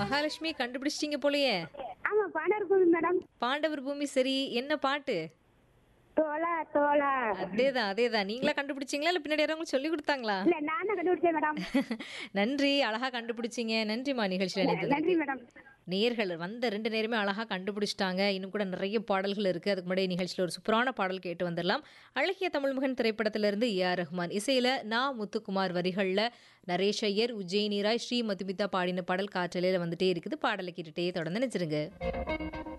மகாலட்சுமி கண்டுபிடிச்சிட்டீங்க போலயே ஆமா பாண்டவர் பூமி மேடம் பாண்டவர் பூமி சரி என்ன பாட்டு தோலா தோலா அதேதான் அதேதான் நீங்களா கண்டுபிடிச்சீங்களா இல்ல பின்னாடி யாரும் உங்களுக்கு சொல்லி கொடுத்தாங்களா இல்ல நான் தான் கண்டுபிடிச்சேன் மேடம் நன்றி அழகா கண்டுபிடிச்சீங்க நன்றிமா நிகழ்ச்சியில் நன்றி இணைந்ததுக்கு மேடம் நேர்கள் வந்த ரெண்டு நேரமே அழகா கண்டுபிடிச்சிட்டாங்க இன்னும் கூட நிறைய பாடல்கள் இருக்கு அதுக்கு முன்னாடி நிகழ்ச்சியில் ஒரு சூப்பரான பாடல் கேட்டு வந்துடலாம் அழகிய தமிழ்மகன் திரைப்படத்திலிருந்து ஏ ஆர் ரஹ்மான் இசையில நா முத்துக்குமார் வரிகள்ல நரேஷ் ஐயர் உஜ்ஜயினி ராய் ஸ்ரீ மதுமிதா பாடின பாடல் காற்றலையில வந்துட்டே இருக்குது பாடலை கேட்டுட்டே தொடர்ந்து நினைச்சிருங்க